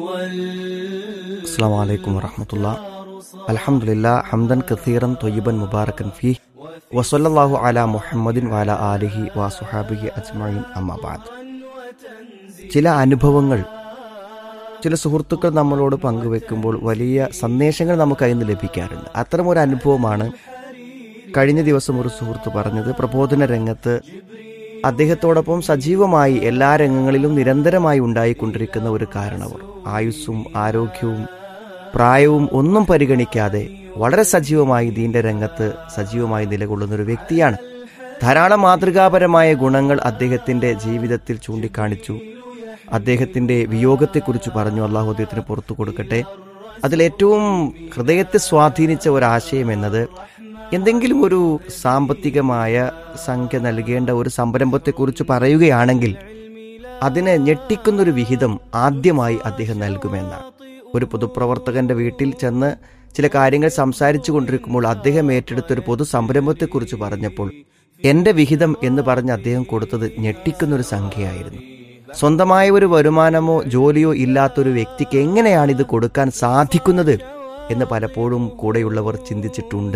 السلام عليكم ورحمة الله الحمد لله حمدا كثيرا طيبا مباركا فيه وصلى الله على محمد وعلى آله وصحابه أجمعين أما بعد ചില അനുഭവങ്ങൾ ചില സുഹൃത്തുക്കൾ നമ്മളോട് പങ്കുവെക്കുമ്പോൾ വലിയ സന്ദേശങ്ങൾ നമുക്ക് അതിൽ നിന്ന് ലഭിക്കാറുണ്ട് അത്തരം ഒരു അനുഭവമാണ് കഴിഞ്ഞ ദിവസം ഒരു സുഹൃത്ത് പറഞ്ഞത് പ്രബോധന രംഗത്ത് അദ്ദേഹത്തോടൊപ്പം സജീവമായി എല്ലാ രംഗങ്ങളിലും നിരന്തരമായി ഉണ്ടായിക്കൊണ്ടിരിക്കുന്ന ഒരു കാരണവർ ആയുസ്സും ആരോഗ്യവും പ്രായവും ഒന്നും പരിഗണിക്കാതെ വളരെ സജീവമായി ദീന്റെ രംഗത്ത് സജീവമായി നിലകൊള്ളുന്ന ഒരു വ്യക്തിയാണ് ധാരാളം മാതൃകാപരമായ ഗുണങ്ങൾ അദ്ദേഹത്തിന്റെ ജീവിതത്തിൽ ചൂണ്ടിക്കാണിച്ചു അദ്ദേഹത്തിന്റെ വിയോഗത്തെക്കുറിച്ച് പറഞ്ഞു അള്ളാഹു അദ്ദേഹത്തിന് പുറത്തു കൊടുക്കട്ടെ അതിലേറ്റവും ഹൃദയത്തെ സ്വാധീനിച്ച ഒരാശയം എന്നത് എന്തെങ്കിലും ഒരു സാമ്പത്തികമായ സംഖ്യ നൽകേണ്ട ഒരു സംരംഭത്തെക്കുറിച്ച് പറയുകയാണെങ്കിൽ അതിനെ ഞെട്ടിക്കുന്നൊരു വിഹിതം ആദ്യമായി അദ്ദേഹം നൽകുമെന്നാണ് ഒരു പൊതുപ്രവർത്തകന്റെ വീട്ടിൽ ചെന്ന് ചില കാര്യങ്ങൾ സംസാരിച്ചു കൊണ്ടിരിക്കുമ്പോൾ അദ്ദേഹം ഏറ്റെടുത്തൊരു പൊതു സംരംഭത്തെക്കുറിച്ച് പറഞ്ഞപ്പോൾ എന്റെ വിഹിതം എന്ന് പറഞ്ഞ് അദ്ദേഹം കൊടുത്തത് ഞെട്ടിക്കുന്നൊരു സംഖ്യയായിരുന്നു സ്വന്തമായ ഒരു വരുമാനമോ ജോലിയോ ഇല്ലാത്തൊരു വ്യക്തിക്ക് എങ്ങനെയാണ് ഇത് കൊടുക്കാൻ സാധിക്കുന്നത് എന്ന് പലപ്പോഴും കൂടെയുള്ളവർ ചിന്തിച്ചിട്ടുണ്ട്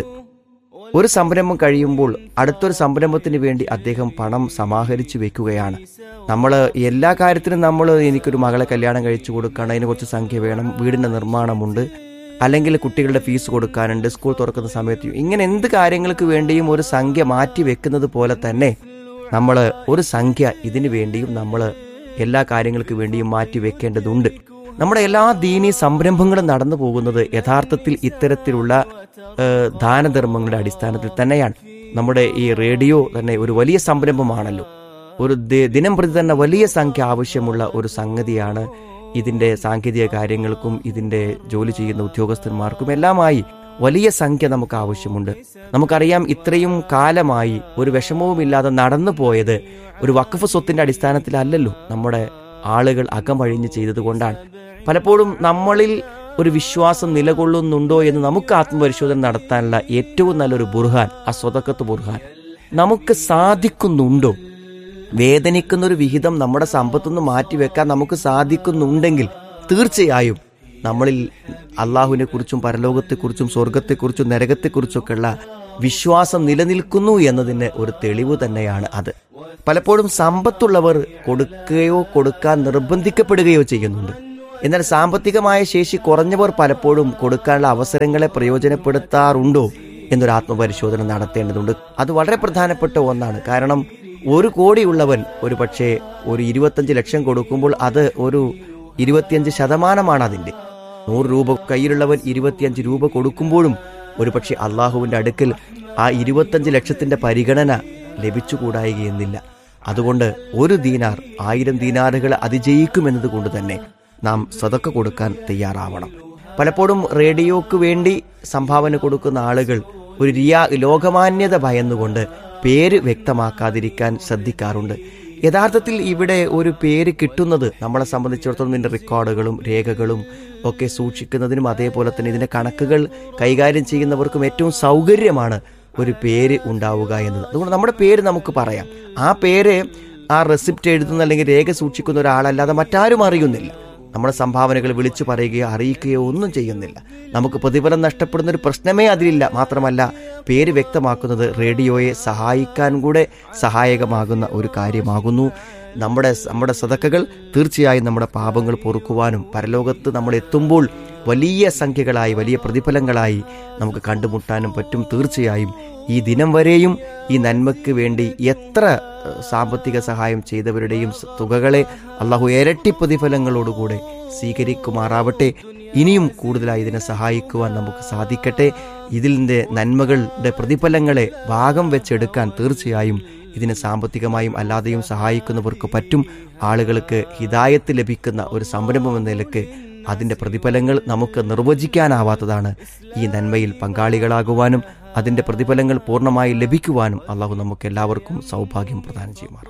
ഒരു സംരംഭം കഴിയുമ്പോൾ അടുത്തൊരു സംരംഭത്തിന് വേണ്ടി അദ്ദേഹം പണം സമാഹരിച്ചു വെക്കുകയാണ് നമ്മൾ എല്ലാ കാര്യത്തിനും നമ്മൾ എനിക്കൊരു മകളെ കല്യാണം കഴിച്ചു കൊടുക്കണം അതിന് കുറച്ച് സംഖ്യ വേണം വീടിൻ്റെ നിർമ്മാണമുണ്ട് അല്ലെങ്കിൽ കുട്ടികളുടെ ഫീസ് കൊടുക്കാനുണ്ട് സ്കൂൾ തുറക്കുന്ന സമയത്ത് ഇങ്ങനെ എന്ത് കാര്യങ്ങൾക്ക് വേണ്ടിയും ഒരു സംഖ്യ മാറ്റി വെക്കുന്നത് പോലെ തന്നെ നമ്മൾ ഒരു സംഖ്യ ഇതിനു വേണ്ടിയും നമ്മൾ എല്ലാ കാര്യങ്ങൾക്ക് വേണ്ടിയും മാറ്റി വെക്കേണ്ടതുണ്ട് നമ്മുടെ എല്ലാ ദീനീ സംരംഭങ്ങളും നടന്നു പോകുന്നത് യഥാർത്ഥത്തിൽ ഇത്തരത്തിലുള്ള ഏഹ്, ദാനധർമ്മങ്ങളുടെ അടിസ്ഥാനത്തിൽ തന്നെയാണ് നമ്മുടെ ഈ റേഡിയോ തന്നെ ഒരു വലിയ സംരംഭമാണല്ലോ ഒരു ദി- ദിനം പ്രതി തന്നെ വലിയ സംഖ്യ ആവശ്യമുള്ള ഒരു സംഗതിയാണ് ഇതിന്റെ സാങ്കേതിക കാര്യങ്ങൾക്കും ഇതിന്റെ ജോലി ചെയ്യുന്ന ഉദ്യോഗസ്ഥന്മാർക്കും എല്ലാമായി വലിയ സംഖ്യ നമുക്ക് ആവശ്യമുണ്ട് നമുക്കറിയാം ഇത്രയും കാലമായി ഒരു വിഷമവുമില്ലാതെ നടന്നു പോയത് ഒരു വഖഫ് സ്വത്തിന്റെ അടിസ്ഥാനത്തിലല്ലല്ലോ നമ്മുടെ ആളുകൾ അകമഴിഞ്ഞ് ചെയ്തതുകൊണ്ടാണ് പലപ്പോഴും നമ്മളിൽ ഒരു വിശ്വാസം നിലകൊള്ളുന്നുണ്ടോ എന്ന് നമുക്ക് ആത്മപരിശോധന നടത്താനുള്ള ഏറ്റവും നല്ലൊരു ബുർഹാൻ ആ സ്വതക്കത്ത് ബുർഹാൻ നമുക്ക് സാധിക്കുന്നുണ്ടോ വേദനിക്കുന്ന ഒരു വിഹിതം നമ്മുടെ സമ്പത്തുനിന്ന് മാറ്റിവെക്കാൻ നമുക്ക് സാധിക്കുന്നുണ്ടെങ്കിൽ തീർച്ചയായും നമ്മളിൽ അള്ളാഹുവിനെ കുറിച്ചും പരലോകത്തെക്കുറിച്ചും സ്വർഗത്തെക്കുറിച്ചും നരകത്തെക്കുറിച്ചൊക്കെയുള്ള വിശ്വാസം നിലനിൽക്കുന്നു എന്നതിന് ഒരു തെളിവ് തന്നെയാണ് അത് പലപ്പോഴും സമ്പത്തുള്ളവർ കൊടുക്കുകയോ കൊടുക്കാൻ നിർബന്ധിക്കപ്പെടുകയോ ചെയ്യുന്നുണ്ട് എന്നാൽ സാമ്പത്തികമായ ശേഷി കുറഞ്ഞവർ പലപ്പോഴും കൊടുക്കാനുള്ള അവസരങ്ങളെ പ്രയോജനപ്പെടുത്താറുണ്ടോ എന്നൊരു ആത്മപരിശോധന നടത്തേണ്ടതുണ്ട് അത് വളരെ പ്രധാനപ്പെട്ട ഒന്നാണ് കാരണം ഒരു കോടിയുള്ളവൻ ഒരു പക്ഷേ ഒരു ഇരുപത്തഞ്ച് ലക്ഷം കൊടുക്കുമ്പോൾ അത് ഒരു ഇരുപത്തിയഞ്ച് ശതമാനമാണ് അതിൻ്റെ നൂറ് രൂപ കയ്യിലുള്ളവൻ ഇരുപത്തിയഞ്ച് രൂപ കൊടുക്കുമ്പോഴും ഒരു പക്ഷേ അള്ളാഹുവിൻ്റെ അടുക്കൽ ആ ഇരുപത്തഞ്ച് ലക്ഷത്തിന്റെ പരിഗണന ലഭിച്ചുകൂടായികയെന്നില്ല അതുകൊണ്ട് ഒരു ദീനാർ ആയിരം ദീനാറുകൾ അതിജയിക്കുമെന്നത് കൊണ്ട് തന്നെ നാം സ്വതക്ക കൊടുക്കാൻ തയ്യാറാവണം പലപ്പോഴും റേഡിയോക്ക് വേണ്ടി സംഭാവന കൊടുക്കുന്ന ആളുകൾ ഒരു റിയാ ലോകമാന്യത ഭയന്നുകൊണ്ട് പേര് വ്യക്തമാക്കാതിരിക്കാൻ ശ്രദ്ധിക്കാറുണ്ട് യഥാർത്ഥത്തിൽ ഇവിടെ ഒരു പേര് കിട്ടുന്നത് നമ്മളെ സംബന്ധിച്ചിടത്തോളം ഇതിന്റെ റെക്കോർഡുകളും രേഖകളും ഒക്കെ സൂക്ഷിക്കുന്നതിനും അതേപോലെ തന്നെ ഇതിന്റെ കണക്കുകൾ കൈകാര്യം ചെയ്യുന്നവർക്കും ഏറ്റവും സൗകര്യമാണ് ഒരു പേര് ഉണ്ടാവുക എന്നത് അതുകൊണ്ട് നമ്മുടെ പേര് നമുക്ക് പറയാം ആ പേര് ആ റെസിപ്റ്റ് എഴുതുന്ന അല്ലെങ്കിൽ രേഖ സൂക്ഷിക്കുന്ന ഒരാളല്ലാതെ മറ്റാരും അറിയുന്നില്ല നമ്മുടെ സംഭാവനകൾ വിളിച്ചു പറയുകയോ അറിയിക്കുകയോ ഒന്നും ചെയ്യുന്നില്ല നമുക്ക് പ്രതിഫലം നഷ്ടപ്പെടുന്ന ഒരു പ്രശ്നമേ അതിലില്ല മാത്രമല്ല പേര് വ്യക്തമാക്കുന്നത് റേഡിയോയെ സഹായിക്കാൻ കൂടെ സഹായകമാകുന്ന ഒരു കാര്യമാകുന്നു നമ്മുടെ നമ്മുടെ സതക്കകൾ തീർച്ചയായും നമ്മുടെ പാപങ്ങൾ പൊറുക്കുവാനും പരലോകത്ത് നമ്മൾ എത്തുമ്പോൾ വലിയ സംഖ്യകളായി വലിയ പ്രതിഫലങ്ങളായി നമുക്ക് കണ്ടുമുട്ടാനും പറ്റും തീർച്ചയായും ഈ ദിനം വരെയും ഈ നന്മയ്ക്ക് വേണ്ടി എത്ര ഏഹ്, സാമ്പത്തിക സഹായം ചെയ്തവരുടെയും സ- തുകകളെ അള്ളാഹു ഇരട്ടി പ്രതിഫലങ്ങളോടുകൂടെ സ്വീകരിക്കുമാറാവട്ടെ ഇനിയും കൂടുതലായി ഇതിനെ സഹായിക്കുവാൻ നമുക്ക് സാധിക്കട്ടെ ഇതിൻ്റെ നന്മകളുടെ പ്രതിഫലങ്ങളെ ഭാഗം വെച്ചെടുക്കാൻ തീർച്ചയായും ഇതിനെ സാമ്പത്തികമായും അല്ലാതെയും സഹായിക്കുന്നവർക്ക് പറ്റും ആളുകൾക്ക് ഹിതായത്ത് ലഭിക്കുന്ന ഒരു സംരംഭം എന്ന നിലക്ക് അതിൻ്റെ പ്രതിഫലങ്ങൾ നമുക്ക് നിർവചിക്കാനാവാത്തതാണ് ഈ നന്മയിൽ പങ്കാളികളാകുവാനും അതിൻ്റെ പ്രതിഫലങ്ങൾ പൂർണ്ണമായി ലഭിക്കുവാനും അള്ളാഹു നമുക്ക് എല്ലാവർക്കും സൗഭാഗ്യം പ്രദാനം ചെയ്യുമാറാം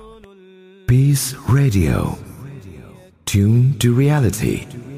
Peace Radio. Tune to reality.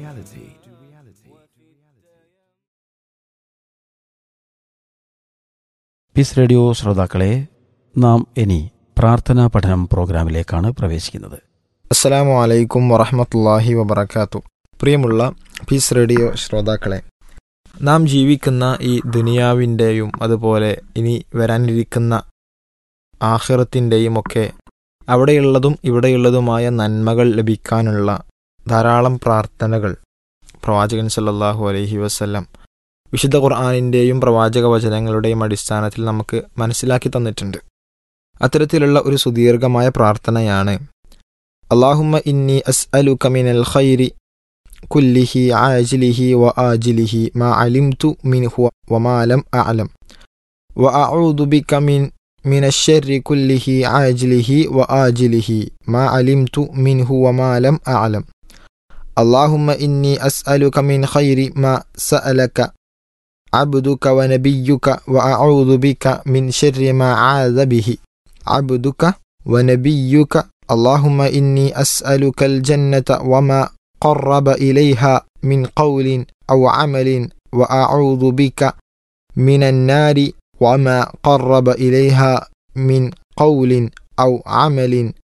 Peace radio ശ്രോതാക്കളെ നാം ഇനി പ്രാർത്ഥനാ പഠനം പ്രോഗ്രാമിലേക്കാണ് പ്രവേശിക്കുന്നത് അസ്സലാമു അലൈക്കും വറഹമത്തല്ലാഹി വബർക്കാത്തു പ്രിയമുള്ള പീസ് റേഡിയോ ശ്രോതാക്കളെ നാം ജീവിക്കുന്ന ഈ ദുനിയാവിൻ്റെയും അതുപോലെ ഇനി വരാനിരിക്കുന്ന ആഹിറത്തിൻ്റെയും ഒക്കെ അവിടെയുള്ളതും ഇവിടെയുള്ളതുമായ നന്മകൾ ലഭിക്കാനുള്ള ധാരാളം പ്രാർത്ഥനകൾ പ്രവാചകൻ സല്ലല്ലാഹു അലൈഹി വസല്ലം വിശുദ്ധ ഖുർആാനിൻ്റെയും പ്രവാചക വചനങ്ങളുടെയും അടിസ്ഥാനത്തിൽ നമുക്ക് മനസ്സിലാക്കി തന്നിട്ടുണ്ട് അത്തരത്തിലുള്ള ഒരു സുദീർഘമായ പ്രാർത്ഥനയാണ് അള്ളാഹുമ്മ ഇന്നി അസ് അലു കമിനൽ ഖൈരി കുല്ലിഹി ആജിലിഹി വ ആജിലിഹി മാ അലിംതു മിൻഹു വമാ ലം അഅലം വ അഊദു ബിക മിൻ من الشر كله عاجله وآجله ما علمت منه وما لم أعلم اللهم إني أسألك من خير ما سألك عبدك ونبيك وأعوذ بك من شر ما عاذ به عبدك ونبيك اللهم إني أسألك الجنة وما قرب إليها من قول أو عمل وأعوذ بك من النار وما قرب إليها من قول أو عمل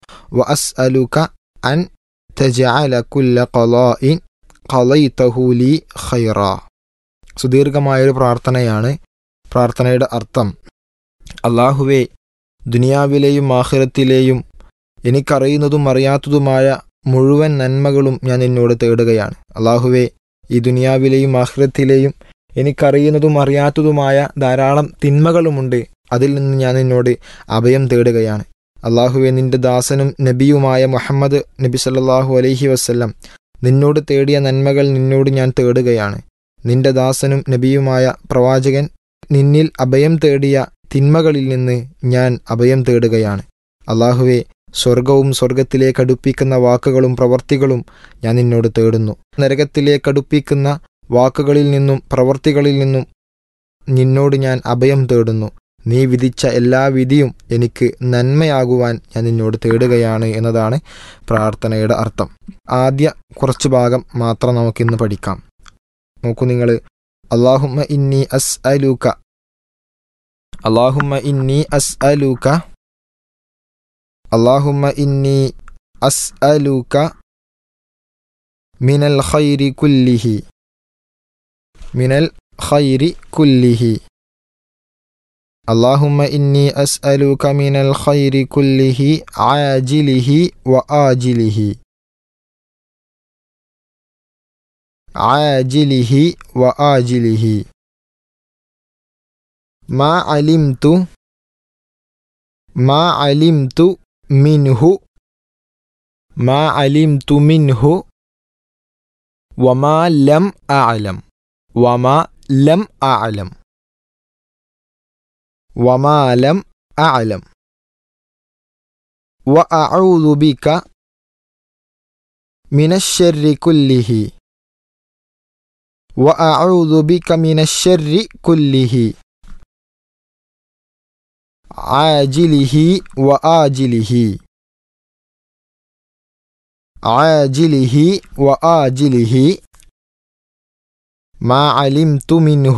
وأسألك أن تجعل كل قضاء قضيته لي خيرا സുദീർഘമായൊരു പ്രാർത്ഥനയാണ് പ്രാർത്ഥനയുടെ അർത്ഥം അള്ളാഹുവെ ദുനിയാവിലെയും ആഖിറത്തിലെയും എനിക്കറിയുന്നതും അറിയാത്തതുമായ മുഴുവൻ നന്മകളും ഞാൻ നിന്നോട് തേടുകയാണ് അള്ളാഹുവെ ഈ ദുനിയാവിലെയും ആഖിറത്തിലെയും എനിക്കറിയുന്നതും അറിയാത്തതുമായ ധാരാളം തിന്മകളുമുണ്ട് അതിൽ നിന്ന് ഞാൻ നിന്നോട് അഭയം തേടുകയാണ് അള്ളാഹുവെ നിന്റെ ദാസനും നബിയുമായ മുഹമ്മദ് നബി സല്ലല്ലാഹു അലൈഹി വസ്ല്ലം നിന്നോട് തേടിയ നന്മകൾ നിന്നോട് ഞാൻ തേടുകയാണ് നിന്റെ ദാസനും നബിയുമായ പ്രവാചകൻ നിന്നിൽ അഭയം തേടിയ തിന്മകളിൽ നിന്ന് ഞാൻ അഭയം തേടുകയാണ് അള്ളാഹുവെ സ്വർഗവും സ്വർഗത്തിലേക്ക് അടുപ്പിക്കുന്ന വാക്കുകളും പ്രവർത്തികളും ഞാൻ നിന്നോട് തേടുന്നു നരകത്തിലേക്ക് അടുപ്പിക്കുന്ന വാക്കുകളിൽ നിന്നും പ്രവർത്തികളിൽ നിന്നും നിന്നോട് ഞാൻ അഭയം തേടുന്നു നീ വിധിച്ച എല്ലാ വിധിയും എനിക്ക് നന്മയാകുവാൻ ഞാൻ നിന്നോട് തേടുകയാണ് എന്നതാണ് പ്രാർത്ഥനയുടെ അർത്ഥം ആദ്യ കുറച്ച് ഭാഗം മാത്രം നമുക്കിന്ന് പഠിക്കാം നോക്കൂ നിങ്ങൾ അള്ളാഹുമ്മ ഇന്നി അസ് അലൂക്ക അള്ളാഹുമ്മ ഇന്നി അസ് അലൂക്ക അള്ളാഹുമ്മ ഇന്നി അസ് അലൂക്ക മിനൽ ഖൈരി കുല്ലിഹി മിനൽ ഖൈരി കുല്ലിഹി اللهم إني أسألك من الخير كله عاجله وآجله عاجله وآجله ما علمت ما علمت منه ما علمت منه وما لم أعلم وما لم أعلم وما لم أعلم وأعوذ بك من الشر كله وأعوذ بك من الشر كله عاجله وآجله عاجله وآجله ما علمت منه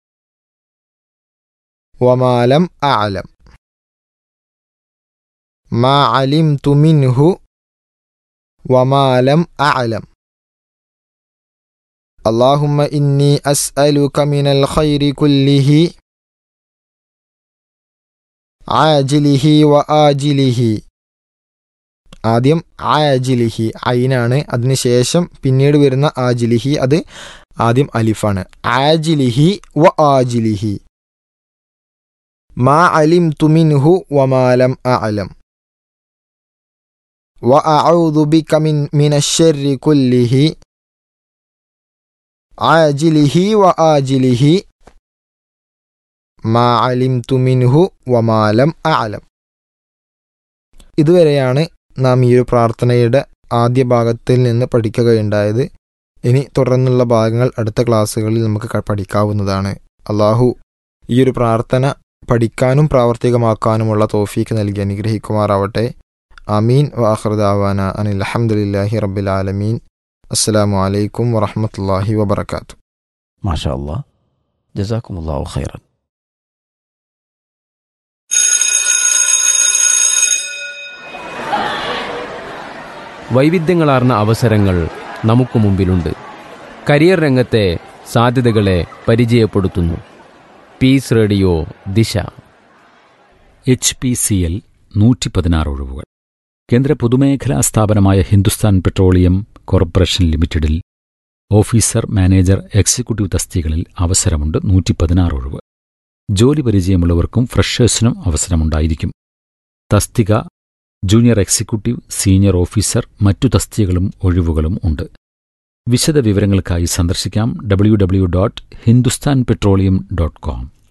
وما لم أعلم ما علمت منه وما لم أعلم اللهم إني أسألك من الخير كله عاجله وآجله ആദ്യം ആജിലിഹി ഐനാണ് അതിനുശേഷം പിന്നീട് വരുന്ന ആജിലിഹി അത് ആദ്യം അലിഫാണ് ആജിലിഹി വ ആജിലിഹി ما علمت منه وما لم أعلم وأعوذ بك من من الشر كله عاجله وآجله ما علمت منه وما لم أعلم ഇതുവരെയാണ് നാം ഈ ഒരു പ്രാർത്ഥനയുടെ ആദ്യ ഭാഗത്തിൽ നിന്ന് പഠിക്കുകയുണ്ടായത് ഇനി തുടർന്നുള്ള ഭാഗങ്ങൾ അടുത്ത ക്ലാസ്സുകളിൽ നമുക്ക് ക- പഠിക്കാവുന്നതാണ് അള്ളാഹു ഈ ഒരു പ്രാർത്ഥന പഠിക്കാനും പ്രാവർത്തികമാക്കാനുമുള്ള തോഫീക്ക് നൽകി അനുഗ്രഹിക്കുമാറാവട്ടെ അമീൻ വാഹൃദാവാന അനിൽ അഹമ്മദില്ലാഹി റബ്ബിൽ ആലമീൻ അസ്സലാമു അലൈക്കും വറഹമത്തല്ലാഹി വബർക്കാത്തു മാഷാ അല്ലാ ജസാക്കുമുല്ലാഹു ഖൈറൻ വൈവിധ്യങ്ങളാർന്ന അവസരങ്ങൾ നമുക്ക് മുമ്പിലുണ്ട് കരിയർ രംഗത്തെ സാധ്യതകളെ പരിചയപ്പെടുത്തുന്നു peace radio Disha H P C L നൂറ്റി പതിനാറ് ഒഴിവുകൾ കേന്ദ്ര പൊതുമേഖലാ സ്ഥാപനമായ ഹിന്ദുസ്ഥാൻ പെട്രോളിയം കോർപ്പറേഷൻ ലിമിറ്റഡിൽ ഓഫീസർ മാനേജർ എക്സിക്യൂട്ടീവ് തസ്തികകളിൽ അവസരമുണ്ട് നൂറ്റി പതിനാറ് ഒഴിവ് ജോലി പരിചയമുള്ളവർക്കും ഫ്രഷേഴ്സിനും അവസരമുണ്ടായിരിക്കും തസ്തിക ജൂനിയർ എക്സിക്യൂട്ടീവ് സീനിയർ ഓഫീസർ മറ്റു തസ്തികകളും ഒഴിവുകളും ഉണ്ട് വിശദ വിവരങ്ങൾക്കായി സന്ദർശിക്കാം W W dot Hindustan petroleum dot com